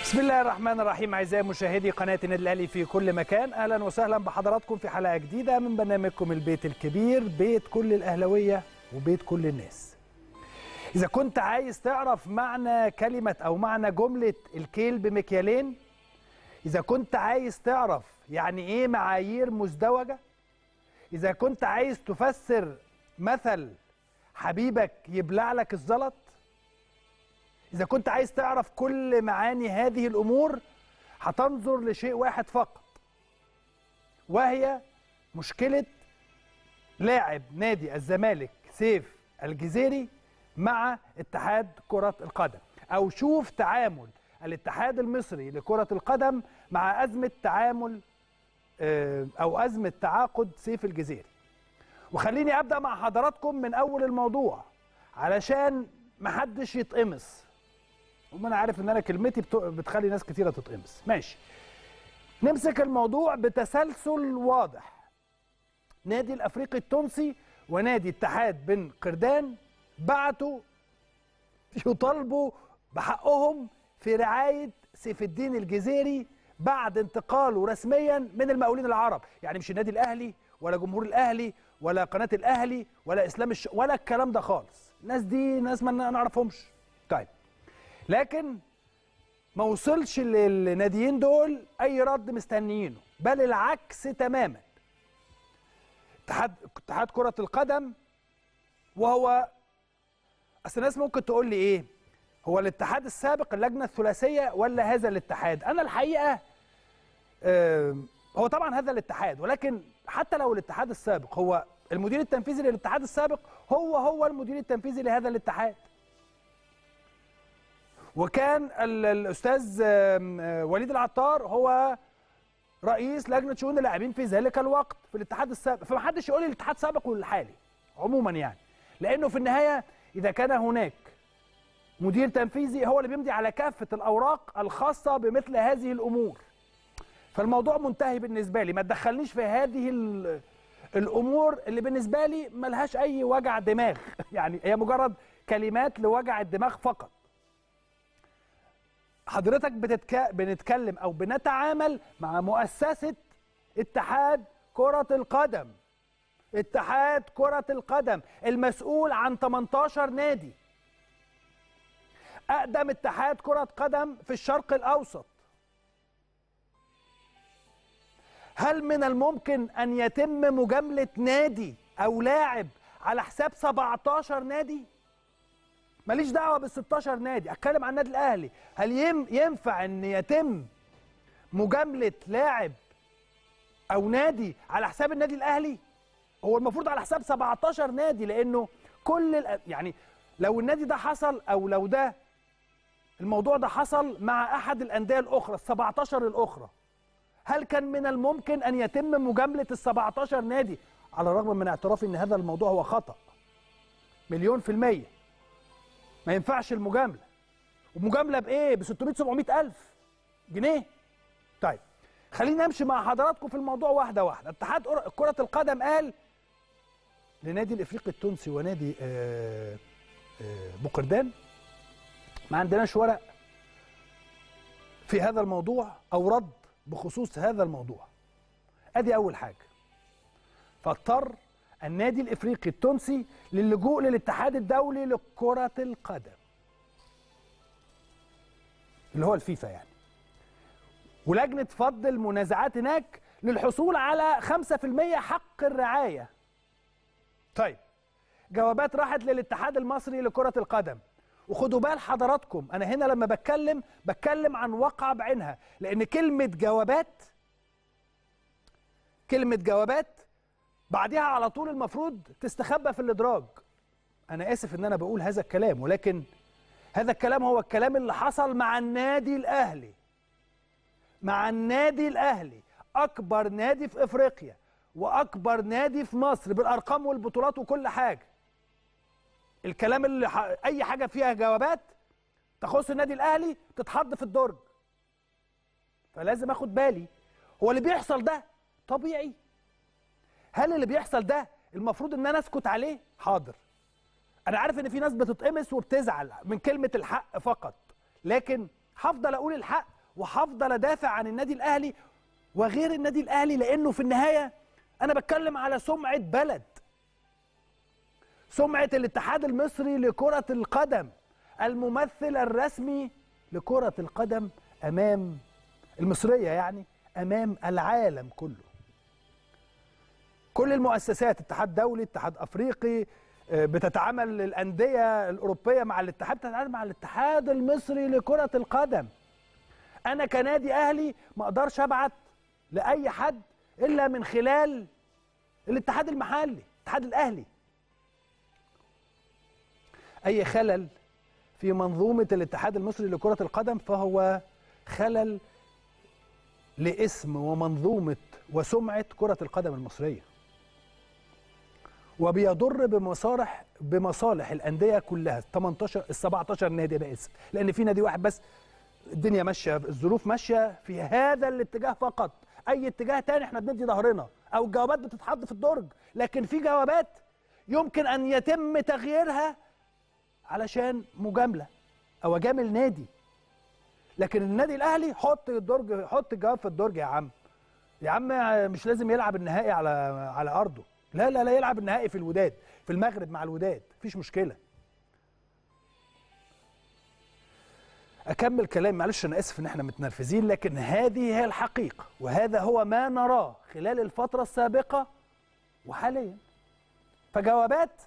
بسم الله الرحمن الرحيم اعزائي مشاهدي قناه النادي الاهلي في كل مكان اهلا وسهلا بحضراتكم في حلقه جديده من برنامجكم البيت الكبير بيت كل الاهلاويه وبيت كل الناس اذا كنت عايز تعرف معنى كلمه او معنى جمله الكيل بمكيالين اذا كنت عايز تعرف يعني ايه معايير مزدوجه اذا كنت عايز تفسر مثل حبيبك يبلع لك الزلط إذا كنت عايز تعرف كل معاني هذه الأمور هتنظر لشيء واحد فقط وهي مشكلة لاعب نادي الزمالك سيف الجزيري مع اتحاد كرة القدم أو شوف تعامل الاتحاد المصري لكرة القدم مع أزمة تعامل أو أزمة تعاقد سيف الجزيري وخليني أبدأ مع حضراتكم من أول الموضوع علشان محدش يتقمص وما انا عارف ان انا كلمتي بتخلي ناس كتيره تتقمص ماشي نمسك الموضوع بتسلسل واضح نادي الافريقي التونسي ونادي اتحاد بن قردان بعتوا يطالبوا بحقهم في رعايه سيف الدين الجزيري بعد انتقاله رسميا من المقاولين العرب يعني مش النادي الاهلي ولا جمهور الاهلي ولا قناه الاهلي ولا اسلام الش... ولا الكلام ده خالص الناس دي ناس ما نعرفهمش طيب لكن ما وصلش للناديين دول اي رد مستنيينه بل العكس تماما اتحاد اتحاد كره القدم وهو اصل الناس ممكن تقول لي ايه هو الاتحاد السابق اللجنه الثلاثيه ولا هذا الاتحاد انا الحقيقه آه هو طبعا هذا الاتحاد ولكن حتى لو الاتحاد السابق هو المدير التنفيذي للاتحاد السابق هو هو المدير التنفيذي لهذا الاتحاد وكان الاستاذ وليد العطار هو رئيس لجنه شؤون اللاعبين في ذلك الوقت في الاتحاد السابق فما حدش يقول لي الاتحاد السابق والحالي عموما يعني لانه في النهايه اذا كان هناك مدير تنفيذي هو اللي بيمضي على كافه الاوراق الخاصه بمثل هذه الامور فالموضوع منتهي بالنسبه لي ما تدخلنيش في هذه الامور اللي بالنسبه لي ملهاش اي وجع دماغ يعني هي مجرد كلمات لوجع الدماغ فقط حضرتك بتتك... بنتكلم او بنتعامل مع مؤسسه اتحاد كره القدم اتحاد كره القدم المسؤول عن 18 نادي اقدم اتحاد كره قدم في الشرق الاوسط هل من الممكن ان يتم مجامله نادي او لاعب على حساب 17 نادي ماليش دعوه بال 16 نادي اتكلم عن النادي الاهلي هل ينفع ان يتم مجامله لاعب او نادي على حساب النادي الاهلي هو المفروض على حساب 17 نادي لانه كل يعني لو النادي ده حصل او لو ده الموضوع ده حصل مع احد الانديه الاخرى ال 17 الاخرى هل كان من الممكن ان يتم مجامله ال 17 نادي على الرغم من اعترافي ان هذا الموضوع هو خطا مليون في الميه ما ينفعش المجامله ومجامله بايه ب 600 700 الف جنيه طيب خلينا نمشي مع حضراتكم في الموضوع واحده واحده اتحاد كره القدم قال لنادي الافريقي التونسي ونادي آآ آآ بوقردان ما عندناش ورق في هذا الموضوع او رد بخصوص هذا الموضوع ادي اول حاجه فاضطر النادي الافريقي التونسي للجوء للاتحاد الدولي لكرة القدم اللي هو الفيفا يعني ولجنة فض المنازعات هناك للحصول على 5% حق الرعاية طيب جوابات راحت للاتحاد المصري لكرة القدم وخدوا بال حضراتكم انا هنا لما بتكلم بتكلم عن واقعة بعينها لان كلمة جوابات كلمة جوابات بعدها على طول المفروض تستخبى في الادراج انا اسف ان انا بقول هذا الكلام ولكن هذا الكلام هو الكلام اللي حصل مع النادي الاهلي مع النادي الاهلي اكبر نادي في افريقيا واكبر نادي في مصر بالارقام والبطولات وكل حاجه الكلام اللي ح... اي حاجه فيها جوابات تخص النادي الاهلي تتحط في الدرج فلازم اخد بالي هو اللي بيحصل ده طبيعي هل اللي بيحصل ده المفروض ان انا اسكت عليه حاضر انا عارف ان في ناس بتتقمص وبتزعل من كلمه الحق فقط لكن هفضل اقول الحق وهفضل ادافع عن النادي الاهلي وغير النادي الاهلي لانه في النهايه انا بتكلم على سمعه بلد سمعه الاتحاد المصري لكره القدم الممثل الرسمي لكره القدم امام المصريه يعني امام العالم كله كل المؤسسات اتحاد دولي اتحاد افريقي بتتعامل الانديه الاوروبيه مع الاتحاد بتتعامل مع الاتحاد المصري لكره القدم انا كنادي اهلي ما اقدرش ابعت لاي حد الا من خلال الاتحاد المحلي الاتحاد الاهلي اي خلل في منظومه الاتحاد المصري لكره القدم فهو خلل لاسم ومنظومه وسمعه كره القدم المصريه وبيضر بمصالح بمصالح الانديه كلها 18 ال 17 نادي انا اسف لان في نادي واحد بس الدنيا ماشيه الظروف ماشيه في هذا الاتجاه فقط اي اتجاه تاني احنا بندي ظهرنا او الجوابات بتتحط في الدرج لكن في جوابات يمكن ان يتم تغييرها علشان مجامله او اجامل نادي لكن النادي الاهلي حط الدرج حط الجواب في الدرج يا عم يا عم مش لازم يلعب النهائي على على ارضه لا لا لا يلعب النهائي في الوداد في المغرب مع الوداد مفيش مشكله اكمل كلام معلش انا اسف ان احنا متنرفزين لكن هذه هي الحقيقه وهذا هو ما نراه خلال الفتره السابقه وحاليا فجوابات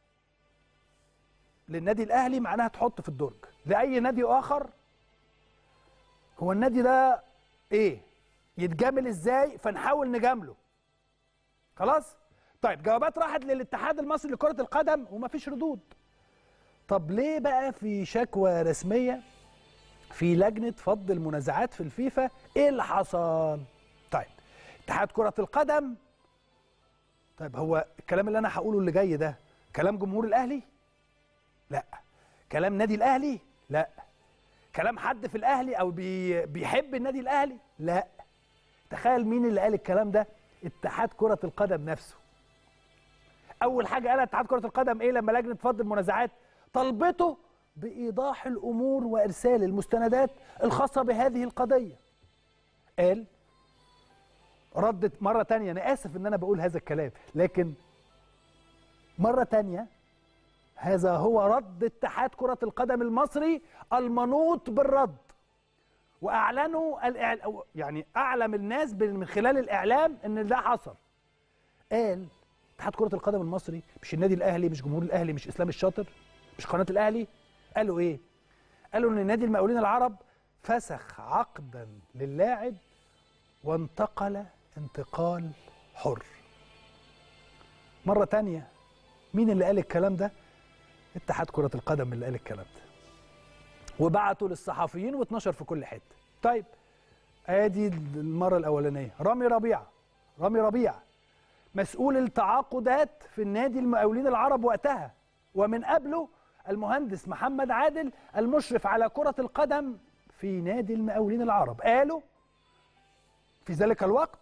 للنادي الاهلي معناها تحط في الدرج لاي نادي اخر هو النادي ده ايه يتجامل ازاي فنحاول نجامله خلاص طيب جوابات راحت للاتحاد المصري لكره القدم ومفيش ردود طب ليه بقى في شكوى رسميه في لجنه فض المنازعات في الفيفا ايه اللي حصل طيب اتحاد كره القدم طيب هو الكلام اللي انا هقوله اللي جاي ده كلام جمهور الاهلي لا كلام نادي الاهلي لا كلام حد في الاهلي او بي بيحب النادي الاهلي لا تخيل مين اللي قال الكلام ده اتحاد كره القدم نفسه اول حاجه قالها اتحاد كره القدم ايه لما لجنه فض المنازعات طلبته بايضاح الامور وارسال المستندات الخاصه بهذه القضيه قال ردت مره تانية انا اسف ان انا بقول هذا الكلام لكن مره تانية هذا هو رد اتحاد كره القدم المصري المنوط بالرد واعلنوا الإعل... يعني اعلم الناس من خلال الاعلام ان ده حصل قال اتحاد كره القدم المصري مش النادي الاهلي مش جمهور الاهلي مش اسلام الشاطر مش قناه الاهلي قالوا ايه قالوا ان نادي المقاولين العرب فسخ عقدا للاعب وانتقل انتقال حر مره تانية مين اللي قال الكلام ده اتحاد كره القدم اللي قال الكلام ده وبعتوا للصحفيين واتنشر في كل حته طيب ادي المره الاولانيه رامي ربيعه رامي ربيعه مسؤول التعاقدات في النادي المقاولين العرب وقتها ومن قبله المهندس محمد عادل المشرف على كرة القدم في نادي المقاولين العرب قالوا في ذلك الوقت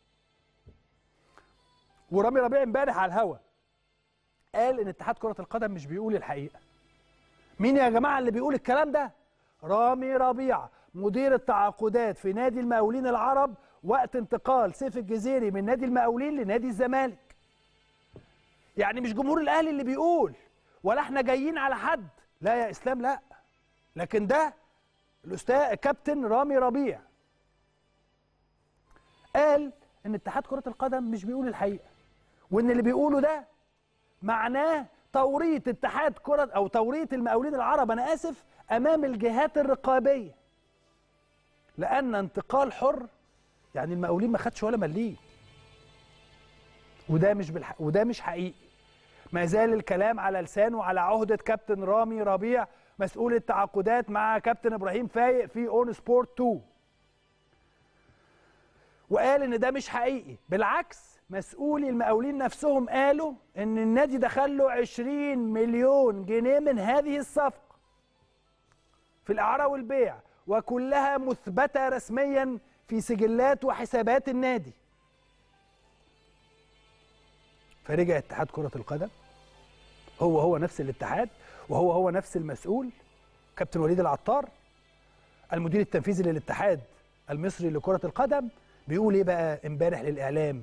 ورامي ربيع امبارح على الهوا قال ان اتحاد كرة القدم مش بيقول الحقيقة مين يا جماعة اللي بيقول الكلام ده رامي ربيع مدير التعاقدات في نادي المقاولين العرب وقت انتقال سيف الجزيري من نادي المقاولين لنادي الزمالك يعني مش جمهور الاهلي اللي بيقول ولا احنا جايين على حد لا يا اسلام لا لكن ده الاستاذ كابتن رامي ربيع قال ان اتحاد كره القدم مش بيقول الحقيقه وان اللي بيقوله ده معناه توريط اتحاد كره او توريط المقاولين العرب انا اسف امام الجهات الرقابيه لان انتقال حر يعني المقاولين ما خدش ولا مليم وده مش بالح... وده مش حقيقي ما زال الكلام على لسانه على عهدة كابتن رامي ربيع مسؤول التعاقدات مع كابتن ابراهيم فايق في اون سبورت 2 وقال ان ده مش حقيقي بالعكس مسؤولي المقاولين نفسهم قالوا ان النادي دخل له 20 مليون جنيه من هذه الصفقه في الاعاره والبيع وكلها مثبته رسميا في سجلات وحسابات النادي فرجع اتحاد كرة القدم هو هو نفس الاتحاد وهو هو نفس المسؤول كابتن وليد العطار المدير التنفيذي للاتحاد المصري لكره القدم بيقول ايه بقى امبارح للاعلام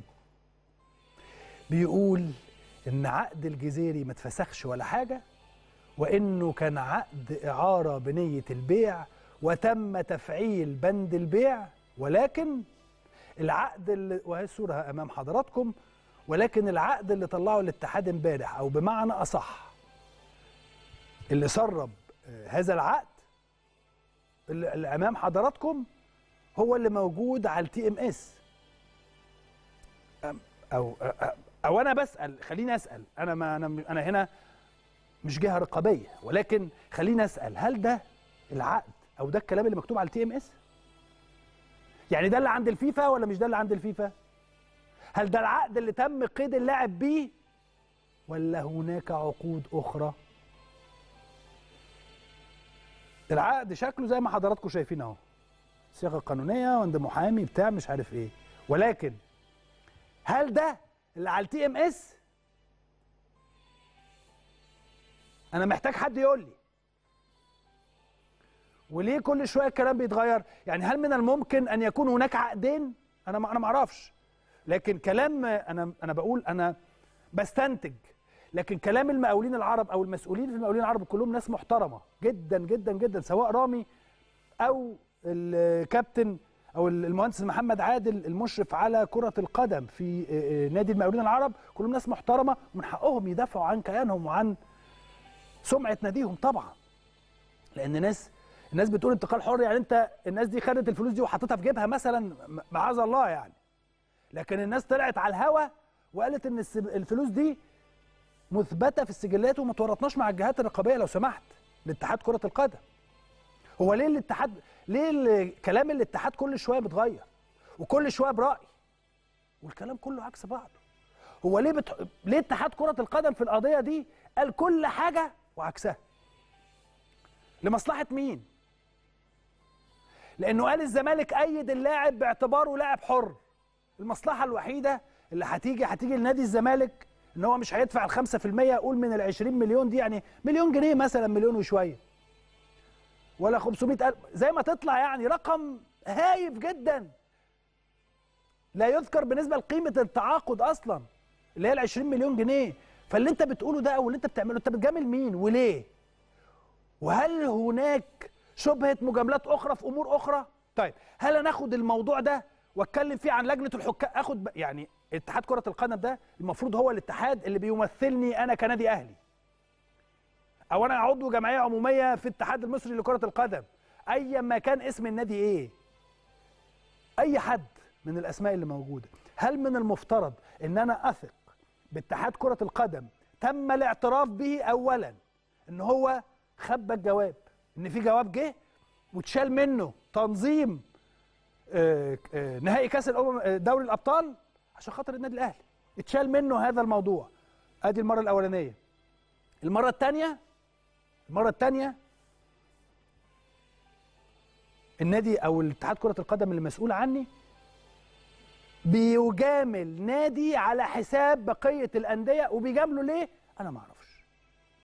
بيقول ان عقد الجزيري ما اتفسخش ولا حاجه وانه كان عقد اعاره بنيه البيع وتم تفعيل بند البيع ولكن العقد اللي وهي الصوره امام حضراتكم ولكن العقد اللي طلعه الاتحاد امبارح او بمعنى اصح اللي سرب هذا العقد اللي امام حضراتكم هو اللي موجود على التي ام اس او او انا بسال خليني اسال انا ما انا انا هنا مش جهه رقابيه ولكن خليني اسال هل ده العقد او ده الكلام اللي مكتوب على التي ام اس يعني ده اللي عند الفيفا ولا مش ده اللي عند الفيفا هل ده العقد اللي تم قيد اللاعب بيه ولا هناك عقود اخرى العقد شكله زي ما حضراتكم شايفين اهو صيغه قانونيه وعند محامي بتاع مش عارف ايه ولكن هل ده اللي على التي ام اس انا محتاج حد يقول لي وليه كل شويه الكلام بيتغير يعني هل من الممكن ان يكون هناك عقدين انا ما انا ما اعرفش لكن كلام انا انا بقول انا بستنتج لكن كلام المقاولين العرب او المسؤولين في المقاولين العرب كلهم ناس محترمه جدا جدا جدا سواء رامي او الكابتن او المهندس محمد عادل المشرف على كره القدم في نادي المقاولين العرب كلهم ناس محترمه ومن حقهم يدافعوا عن كيانهم وعن سمعه ناديهم طبعا لان ناس الناس بتقول انتقال حر يعني انت الناس دي خدت الفلوس دي وحطتها في جيبها مثلا معاذ الله يعني لكن الناس طلعت على الهوا وقالت ان الفلوس دي مثبته في السجلات وما تورطناش مع الجهات الرقابيه لو سمحت لاتحاد كره القدم هو ليه الاتحاد ليه كلام الاتحاد كل شويه بيتغير وكل شويه براي والكلام كله عكس بعضه هو ليه بت... ليه اتحاد كره القدم في القضيه دي قال كل حاجه وعكسها لمصلحه مين لانه قال الزمالك ايد اللاعب باعتباره لاعب حر المصلحه الوحيده اللي هتيجي هتيجي لنادي الزمالك ان هو مش هيدفع ال 5% قول من ال 20 مليون دي يعني مليون جنيه مثلا مليون وشويه ولا 500 ألف زي ما تطلع يعني رقم هايف جدا لا يذكر بالنسبه لقيمه التعاقد اصلا اللي هي ال 20 مليون جنيه فاللي انت بتقوله ده او اللي انت بتعمله انت بتجامل مين وليه وهل هناك شبهه مجاملات اخرى في امور اخرى طيب هل انا اخد الموضوع ده واتكلم فيه عن لجنه الحكام اخد يعني اتحاد كره القدم ده المفروض هو الاتحاد اللي بيمثلني انا كنادي اهلي او انا عضو جمعيه عموميه في الاتحاد المصري لكره القدم ايا ما كان اسم النادي ايه اي حد من الاسماء اللي موجوده هل من المفترض ان انا اثق باتحاد كره القدم تم الاعتراف به اولا ان هو خبى الجواب ان في جواب جه واتشال منه تنظيم آه آه نهائي كاس الامم دوري الابطال عشان خاطر النادي الاهلي اتشال منه هذا الموضوع ادي المره الاولانيه المره الثانيه المره الثانيه النادي او الاتحاد كره القدم اللي مسؤول عني بيجامل نادي على حساب بقيه الانديه وبيجامله ليه انا ما اعرفش